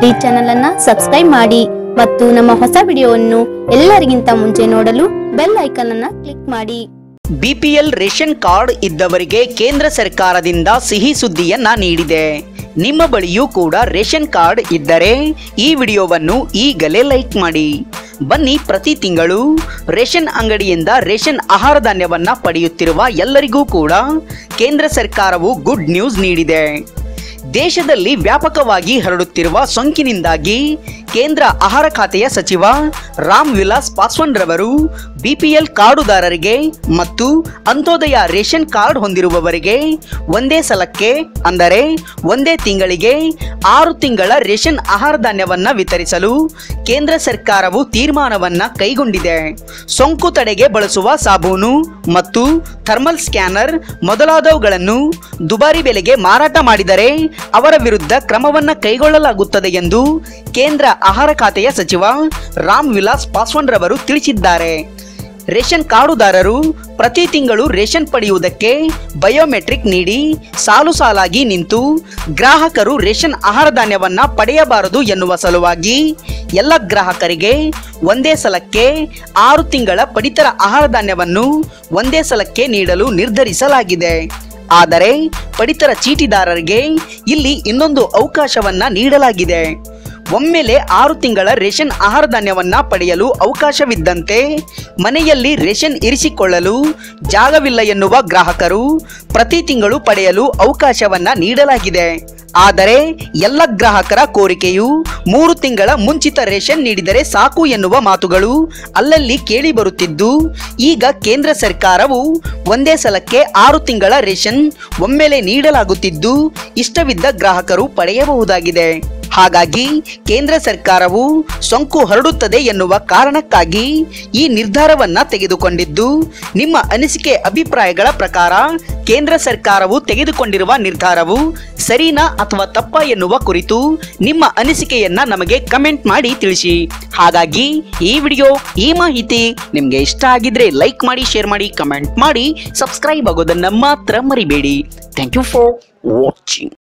ಈ ಚಾನೆಲ್ ಅನ್ನ ಸಬ್ಸ್ಕ್ರೈಬ್ ಮಾಡಿ ಮತ್ತು ನಮ್ಮ ಹೊಸ ವಿಡಿಯೋವನ್ನು ಎಲ್ಲರಿಗಿಂತ ಮುಂಚೆ ನೋಡಲು ಬೆಲ್ ಐಕಾನ್ ಅನ್ನ ಕ್ಲಿಕ್ ಮಾಡಿ ಬಿಪಿಎಲ್ ರೇಷನ್ ಕಾರ್ಡ್ ಇದ್ದವರಿಗೆ ಕೇಂದ್ರ ಸರ್ಕಾರದಿಂದ ಸಿಹಿ ಸುದ್ದಿಯನ್ನ ನೀಡಿದೆ ನಿಮ್ಮ ಬಳಿಯೂ ಕೂಡ ರೇಷನ್ ಕಾರ್ಡ್ ಇದ್ದರೆ ಈ ವಿಡಿಯೋವನ್ನು ಈಗಲೇ ಲೈಕ್ ಮಾಡಿ ಬನ್ನಿ ಪ್ರತಿ ತಿಂಗಳು ರೇಷನ್ ಅಂಗಡಿಯಿಂದ ರೇಷನ್ ಆಹಾರ ಧಾನ್ಯವನ್ನ ಪಡೆಯುತ್ತಿರುವ ಎಲ್ಲರಿಗೂ ಕೂಡ ಕೇಂದ್ರ ಸರ್ಕಾರವು ಗುಡ್ ನ್ಯೂಸ್ ನೀಡಿದೆ ದೇಶದಲ್ಲಿ ವ್ಯಾಪಕವಾಗಿ ಹರಡುತ್ತಿರುವ ಸೋಂಕಿನಿಂದಾಗಿ ಕೇಂದ್ರ ಆಹಾರ ಖಾತೆಯ ಸಚಿವ ರಾಮ್ ವಿಲಾಸ್ ಪಾಸ್ವಾನ್ ರವರು ಬಿಪಿಎಲ್ ಕಾರ್ಡುದಾರರಿಗೆ ಮತ್ತು ಅಂತ್ಯೋದಯ ರೇಷನ್ ಕಾರ್ಡ್ ಹೊಂದಿರುವವರಿಗೆ ಒಂದೇ ಸಲಕ್ಕೆ ಅಂದರೆ ಒಂದೇ ತಿಂಗಳಿಗೆ ಆರು ತಿಂಗಳ ರೇಷನ್ ಆಹಾರ ಧಾನ್ಯವನ್ನ ವಿತರಿಸಲು ಕೇಂದ್ರ ಸರ್ಕಾರವು ತೀರ್ಮಾನವನ್ನ ಕೈಗೊಂಡಿದೆ ಸೋಂಕು ತಡೆಗೆ ಬಳಸುವ ಸಾಬೂನು ಮತ್ತು ಥರ್ಮಲ್ ಸ್ಕ್ಯಾನರ್ ಮೊದಲಾದವುಗಳನ್ನು ದುಬಾರಿ ಬೆಲೆಗೆ ಮಾರಾಟ ಮಾಡಿದರೆ ಅವರ ವಿರುದ್ಧ ಕ್ರಮವನ್ನ ಕೈಗೊಳ್ಳಲಾಗುತ್ತದೆ ಎಂದು ಕೇಂದ್ರ ಆಹಾರ ಖಾತೆಯ ಸಚಿವ ರಾಮ್ ವಿಲಾಸ್ ಪಾಸ್ವಾನ್ ರವರು ತಿಳಿಸಿದ್ದಾರೆ ರೇಷನ್ ಕಾರ್ಡುದಾರರು ಪ್ರತಿ ತಿಂಗಳು ರೇಷನ್ ಪಡೆಯುವುದಕ್ಕೆ ಬಯೋಮೆಟ್ರಿಕ್ ನೀಡಿ ಸಾಲು ಸಾಲಾಗಿ ನಿಂತು ಗ್ರಾಹಕರು ರೇಷನ್ ಆಹಾರ ಧಾನ್ಯವನ್ನ ಪಡೆಯಬಾರದು ಎನ್ನುವ ಸಲುವಾಗಿ ಎಲ್ಲ ಗ್ರಾಹಕರಿಗೆ ಒಂದೇ ಸಲಕ್ಕೆ ಆರು ತಿಂಗಳ ಪಡಿತರ ಆಹಾರ ಧಾನ್ಯವನ್ನು ಒಂದೇ ಸಲಕ್ಕೆ ನೀಡಲು ನಿರ್ಧರಿಸಲಾಗಿದೆ ಆದರೆ ಪಡಿತರ ಚೀಟಿದಾರರಿಗೆ ಇಲ್ಲಿ ಇನ್ನೊಂದು ಅವಕಾಶವನ್ನ ನೀಡಲಾಗಿದೆ ಒಮ್ಮೆಲೆ ಆರು ತಿಂಗಳ ರೇಷನ್ ಆಹಾರ ಧಾನ್ಯವನ್ನ ಪಡೆಯಲು ಅವಕಾಶವಿದ್ದಂತೆ ಮನೆಯಲ್ಲಿ ರೇಷನ್ ಇರಿಸಿಕೊಳ್ಳಲು ಜಾಗವಿಲ್ಲ ಎನ್ನುವ ಗ್ರಾಹಕರು ಪ್ರತಿ ತಿಂಗಳು ಪಡೆಯಲು ಅವಕಾಶವನ್ನ ನೀಡಲಾಗಿದೆ ಆದರೆ ಎಲ್ಲ ಗ್ರಾಹಕರ ಕೋರಿಕೆಯು ಮೂರು ತಿಂಗಳ ಮುಂಚಿತ ರೇಷನ್ ನೀಡಿದರೆ ಸಾಕು ಎನ್ನುವ ಮಾತುಗಳು ಅಲ್ಲಲ್ಲಿ ಕೇಳಿ ಬರುತ್ತಿದ್ದು ಈಗ ಕೇಂದ್ರ ಸರ್ಕಾರವು ಒಂದೇ ಸಲಕ್ಕೆ ಆರು ತಿಂಗಳ ರೇಷನ್ ಒಮ್ಮೆಲೆ ನೀಡಲಾಗುತ್ತಿದ್ದು ಇಷ್ಟವಿದ್ದ ಗ್ರಾಹಕರು ಪಡೆಯಬಹುದಾಗಿದೆ ಹಾಗಾಗಿ ಕೇಂದ್ರ ಸರ್ಕಾರವು ಸೋಂಕು ಹರಡುತ್ತದೆ ಎನ್ನುವ ಕಾರಣಕ್ಕಾಗಿ ಈ ನಿರ್ಧಾರವನ್ನ ತೆಗೆದುಕೊಂಡಿದ್ದು ನಿಮ್ಮ ಅನಿಸಿಕೆ ಅಭಿಪ್ರಾಯಗಳ ಪ್ರಕಾರ ಕೇಂದ್ರ ಸರ್ಕಾರವು ತೆಗೆದುಕೊಂಡಿರುವ ನಿರ್ಧಾರವು ಸರಿನಾ ಅಥವಾ ತಪ್ಪಾ ಎನ್ನುವ ಕುರಿತು ನಿಮ್ಮ ಅನಿಸಿಕೆಯನ್ನ ನಮಗೆ ಕಮೆಂಟ್ ಮಾಡಿ ತಿಳಿಸಿ ಹಾಗಾಗಿ ಈ ವಿಡಿಯೋ ಈ ಮಾಹಿತಿ ನಿಮ್ಗೆ ಇಷ್ಟ ಆಗಿದ್ರೆ ಲೈಕ್ ಮಾಡಿ ಶೇರ್ ಮಾಡಿ ಕಮೆಂಟ್ ಮಾಡಿ ಸಬ್ಸ್ಕ್ರೈಬ್ ಆಗೋದನ್ನ ಮಾತ್ರ ಮರಿಬೇಡಿ ಥ್ಯಾಂಕ್ ಯು ಫಾರ್ ವಾಚಿಂಗ್